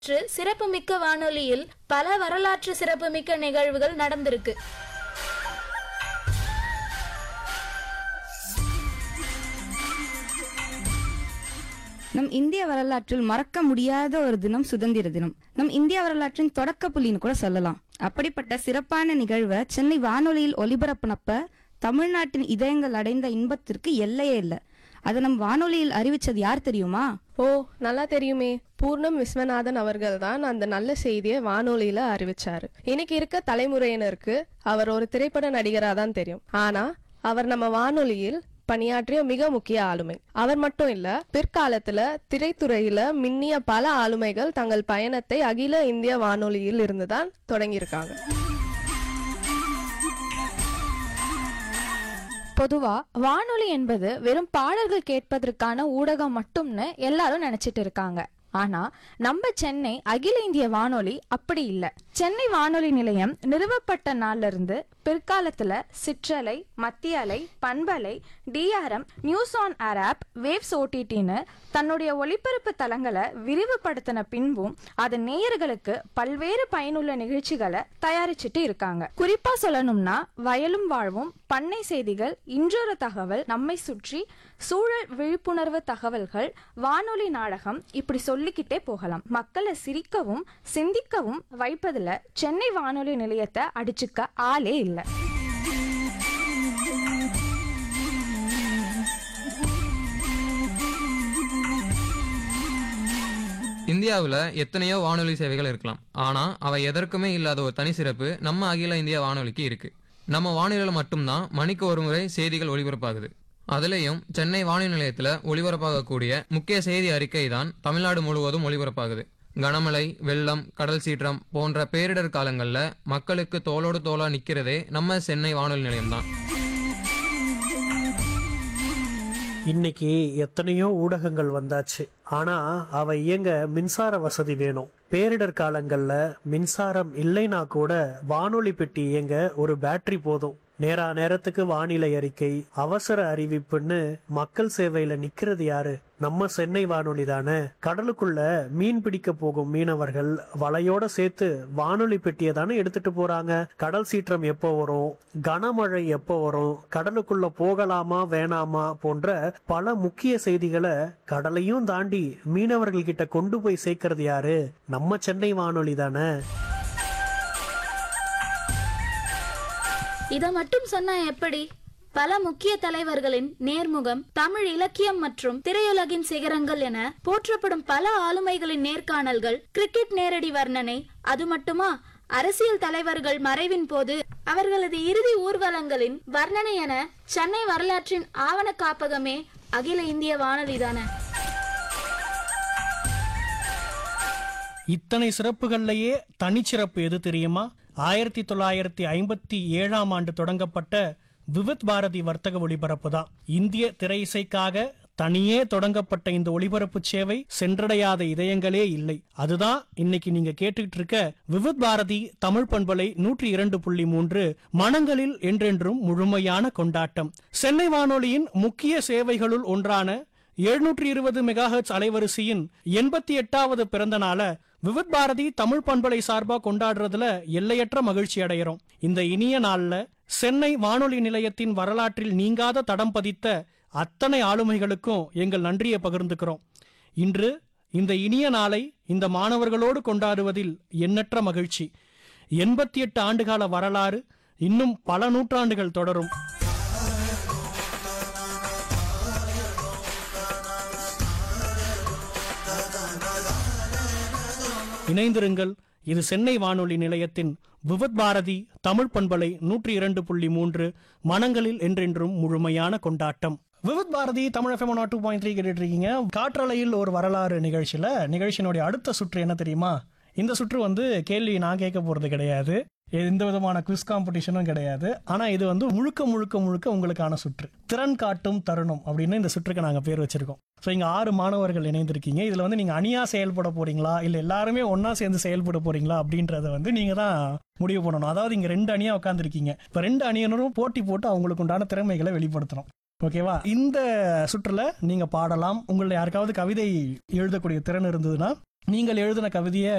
வரலாற்று சிறப்புமிக்க வானொலியில் பல வரலாற்று சிறப்புமிக்க நிகழ்வுகள் நடந்திருக்கு நம் இந்திய வரலாற்றில் மறக்க முடியாத ஒரு தினம் சுதந்திர தினம் நம் இந்திய வரலாற்றின் தொடக்க புள்ளின்னு கூட சொல்லலாம் அப்படிப்பட்ட சிறப்பான நிகழ்வை சென்னை வானொலியில் ஒலிபரப்புனப்ப தமிழ்நாட்டின் இதயங்கள் அடைந்த இன்பத்திற்கு எல்லையே இல்லை அதை நம் வானொலியில் அறிவிச்சது யார் தெரியுமா ஓ நல்லா தெரியுமே பூர்ணம் விஸ்வநாதன் அவர்கள் தான் அந்த நல்ல செய்தியை வானொலியில அறிவிச்சாரு இன்னைக்கு இருக்க தலைமுறையினருக்கு அவர் ஒரு திரைப்பட நடிகரா தான் தெரியும் ஆனா அவர் நம்ம வானொலியில் பணியாற்றிய மிக முக்கிய ஆளுமை அவர் மட்டும் இல்ல பிற்காலத்துல திரைத்துறையில மின்னிய பல ஆளுமைகள் தங்கள் பயணத்தை அகில இந்திய வானொலியில் இருந்துதான் தொடங்கியிருக்காங்க பொதுவா வானொலி என்பது வெறும் பாடல்கள் கேட்பதற்கான ஊடகம் மட்டும்னு எல்லாரும் நினைச்சிட்டு இருக்காங்க ஆனா நம்ம சென்னை அகில இந்திய வானொலி அப்படி இல்ல சென்னை வானொலி நிலையம் நிறுவப்பட்ட நாள்ல இருந்து பிற்காலத்துல சிற்றலை மத்திய அலை பண்பலை DRM news on air app waves ஓடிடின்னு தன்னுடைய ஒளிபரப்பு தளங்களை விரிவுபடுத்தின பின்பும் அது நேயர்களுக்கு பல்வேறு பயனுள்ள நிகழ்ச்சிகளை தயாரிச்சிட்டு இருக்காங்க குறிப்பா சொல்லணும்னா வயலும் வாழ்வும் பண்ணை செய்திகள் இன்றொரு தகவல் நம்மை சுற்றி சூழல் விழிப்புணர்வு தகவல்கள் வானொலி நாடகம் இப்படி சொல்லிக்கிட்டே போகலாம் மக்களை சிரிக்கவும் சிந்திக்கவும் வைப்பதுல சென்னை வானொலி நிலையத்தை அடிச்சுக்க ஆளே இல்லை இந்தியாவில் எத்தனையோ வானொலி சேவைகள் இருக்கலாம் ஆனால் அவை எதற்குமே இல்லாத ஒரு தனி சிறப்பு நம்ம அகில இந்திய வானொலிக்கு இருக்கு நம்ம வானொலியில் மட்டும்தான் மணிக்கு ஒரு முறை செய்திகள் ஒளிபரப்பாகுது அதுலேயும் சென்னை வானொலி நிலையத்தில் ஒளிபரப்பாகக்கூடிய முக்கிய செய்தி அறிக்கை தான் தமிழ்நாடு முழுவதும் ஒளிபரப்பாகுது கனமழை வெள்ளம் கடல் சீற்றம் போன்ற பேரிடர் காலங்களில் மக்களுக்கு தோளோடு தோளா நிற்கிறதே நம்ம சென்னை வானொலி நிலையம்தான் இன்னைக்கு எத்தனையோ ஊடகங்கள் வந்தாச்சு ஆனா அவை இயங்க மின்சார வசதி வேணும் பேரிடர் காலங்கள்ல மின்சாரம் இல்லைனா கூட வானொலி பெட்டி இயங்க ஒரு பேட்டரி போதும் நேரா நேரத்துக்கு வானிலை அறிக்கை அவசர அறிவிப்புன்னு மக்கள் சேவையில நிக்கிறது யாரு நம்ம சென்னை வானொலி தானே கடலுக்குள்ள மீன் பிடிக்க போகும் மீனவர்கள் வலையோட சேர்த்து வானொலி பெட்டியை தானே எடுத்துட்டு போறாங்க கடல் சீற்றம் எப்போ வரும் கனமழை எப்போ வரும் கடலுக்குள்ள போகலாமா வேணாமா போன்ற பல முக்கிய செய்திகளை கடலையும் தாண்டி மீனவர்கள் கிட்ட கொண்டு போய் சேர்க்கறது யாரு நம்ம சென்னை வானொலி தானே இத மட்டும் சொன்னா எப்படி பல முக்கிய தலைவர்களின் நேர்முகம் தமிழ் இலக்கியம் மற்றும் திரையுலகின் சிகரங்கள் என போற்றப்படும் பல ஆளுமைகளின் நேர்காணல்கள் கிரிக்கெட் நேரடி வர்ணனை அது மட்டுமா அரசியல் தலைவர்கள் மறைவின் போது அவர்களது இறுதி ஊர்வலங்களின் வர்ணனை என சென்னை வரலாற்றின் ஆவண காப்பகமே அகில இந்திய வானொலி தானே இத்தனை சிறப்புகள்லயே தனிச்சிறப்பு எது தெரியுமா ஆயிரத்தி தொள்ளாயிரத்தி ஐம்பத்தி ஏழாம் ஆண்டு தொடங்கப்பட்ட விவித் பாரதி வர்த்தக ஒளிபரப்பு தான் இந்திய திரை இசைக்காக தனியே தொடங்கப்பட்ட இந்த ஒளிபரப்பு சேவை சென்றடையாத இதயங்களே இல்லை அதுதான் இன்னைக்கு நீங்க கேட்டுக்கிட்டு இருக்க விவித் பாரதி தமிழ் பண்பலை நூற்றி இரண்டு புள்ளி மூன்று மனங்களில் என்றென்றும் முழுமையான கொண்டாட்டம் சென்னை வானொலியின் முக்கிய சேவைகளுள் ஒன்றான எழுநூற்றி இருபது மெகாஹெட்ஸ் அலைவரிசையின் எண்பத்தி எட்டாவது பிறந்த நாள விவித் பாரதி தமிழ் பண்பலை சார்பா கொண்டாடுறதுல எல்லையற்ற மகிழ்ச்சி அடைகிறோம் இந்த இனிய நாள்ல சென்னை வானொலி நிலையத்தின் வரலாற்றில் நீங்காத தடம் பதித்த அத்தனை ஆளுமைகளுக்கும் எங்கள் நன்றியை பகிர்ந்துக்கிறோம் இன்று இந்த இனிய நாளை இந்த மாணவர்களோடு கொண்டாடுவதில் எண்ணற்ற மகிழ்ச்சி எண்பத்தி எட்டு ஆண்டுகால வரலாறு இன்னும் பல நூற்றாண்டுகள் தொடரும் இணைந்திருங்கள் இது சென்னை வானொலி நிலையத்தின் விவத் பாரதி தமிழ் பண்பலை நூற்றி இரண்டு புள்ளி மூன்று மனங்களில் என்றென்றும் முழுமையான கொண்டாட்டம் Vividh Bharati Tamil FM two point three கேட்டுட்டு இருக்கீங்க காற்றலையில் ஒரு வரலாறு நிகழ்ச்சியில நிகழ்ச்சியினுடைய அடுத்த சுற்று என்ன தெரியுமா இந்த சுற்று வந்து கேள்வி நான் கேட்க போறது கிடையாது எந்த விதமான குவிஸ் காம்படிஷனும் கிடையாது ஆனா இது வந்து முழுக்க முழுக்க முழுக்க உங்களுக்கான சுற்று திறன் காட்டும் தருணம் அப்படின்னு இந்த சுற்றுக்கு நாங்க பேர் வச்சிருக்கோம் ஸோ இங்க ஆறு மாணவர்கள் இணைந்திருக்கீங்க இதுல வந்து நீங்க அணியா செயல்பட போறீங்களா இல்ல எல்லாருமே ஒண்ணா சேர்ந்து செயல்பட போறீங்களா அப்படின்றத வந்து நீங்க தான் முடிவு பண்ணணும் அதாவது இங்க ரெண்டு அணியா உட்காந்துருக்கீங்க இப்ப ரெண்டு அணியினரும் போட்டி போட்டு அவங்களுக்கு உண்டான திறமைகளை வெளிப்படுத்தணும் ஓகேவா இந்த சுற்றுல நீங்க பாடலாம் உங்களை யாருக்காவது கவிதை எழுதக்கூடிய திறன் இருந்ததுன்னா நீங்கள் எழுதின கவிதையை